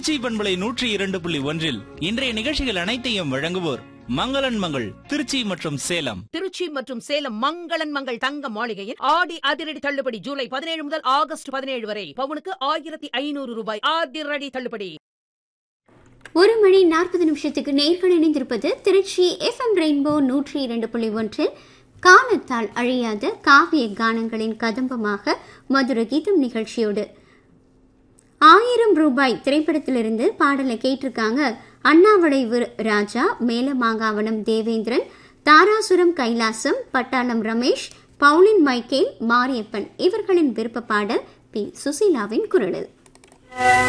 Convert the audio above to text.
திருச்சி பண்பலை நூற்றி இரண்டு புள்ளி ஒன்றில் இன்றைய நிகழ்ச்சிகள் அனைத்தையும் வழங்குவோர் மங்களன் மங்கள் திருச்சி மற்றும் சேலம் திருச்சி மற்றும் சேலம் மங்களன் மங்கள் தங்க மாளிகையில் ஆடி அதிரடி தள்ளுபடி ஜூலை பதினேழு முதல் ஆகஸ்ட் பதினேழு வரை பவுனுக்கு ஆயிரத்தி ஐநூறு ரூபாய் அதிரடி தள்ளுபடி ஒரு மணி நாற்பது நிமிஷத்துக்கு நேர்கள் இணைந்திருப்பது திருச்சி எஃப்எம் ரெயின்போ நூற்றி இரண்டு புள்ளி ஒன்றில் காலத்தால் அழியாத காவிய கானங்களின் கதம்பமாக மதுர கீதம் நிகழ்ச்சியோடு ஆயிரம் ரூபாய் திரைப்படத்திலிருந்து பாடலை கேட்டிருக்காங்க அண்ணாவளைவு ராஜா மேலமாகாவனம் தேவேந்திரன் தாராசுரம் கைலாசம் பட்டாளம் ரமேஷ் பவுலின் மைக்கேல் மாரியப்பன் இவர்களின் விருப்ப பாடல் பி சுசீலாவின் குரலில்